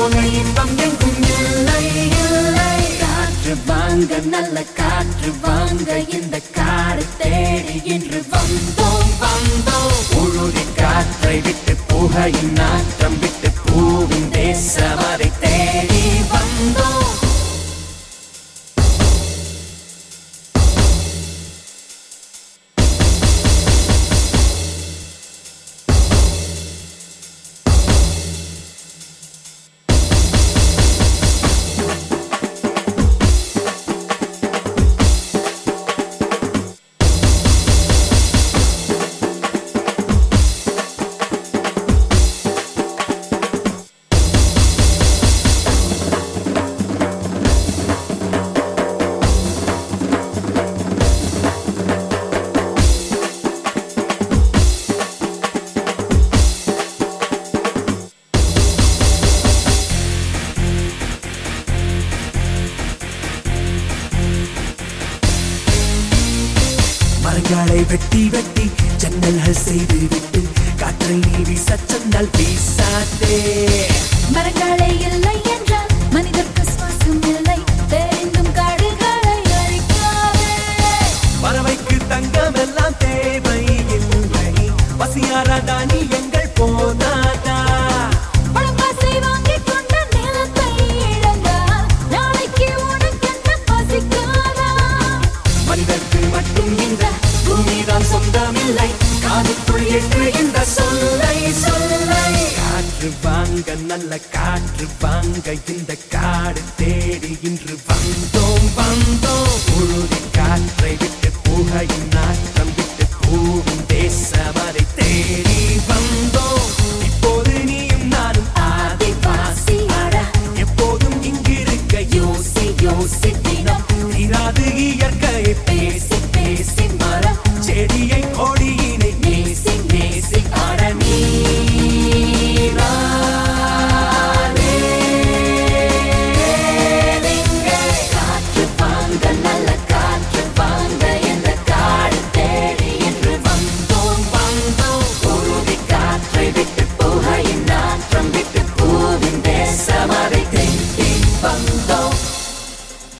போல இன்பம் எங்கும் இல்லை இல்லை காற்று வாங்க நல்ல காற்று வாங்க இந்த காடு தேடி இன்று வந்தோம் வந்தோம் உழுதி காற்றை விட்டு புகையின் நாற்றம் விட்டு பூவின் தேசம் அதை தேடி வந்தோம் மரங்களை வெட்டி வெட்டி ஜன்னல்கள் செய்து விட்டு காற்றை நீ வீசச் சொன்னால் வீசாதே மரங்களே இல்லை என்றால் மனிதர்க்கு சுவாசம் இல்லை தெரிந்தும் காடுகளை அழிக்காதே பறவைக்கு தங்கம் எல்லாம் தேவை இல்லை பசியாராதா நீ எங்கள் போனாதா பணக்காசை வாங்கிக் கொண்ட நிலத்தை இழந்தால் நாளைக்கு உனக்கென்ன பசிக்காதா மனிதர்க்கு மட்டும் இந்த பூமிதான் சொந்தமில்லை காதுக்குள் என்று இந்த சொல்லை சொல்லை காற்று வாங்க நல்ல காற்று வாங்க இந்த காடு தேடி இன்று வந்தோம் வந்தோம் உழுதி காற்றை விட்டு புகையின் நாட்டம்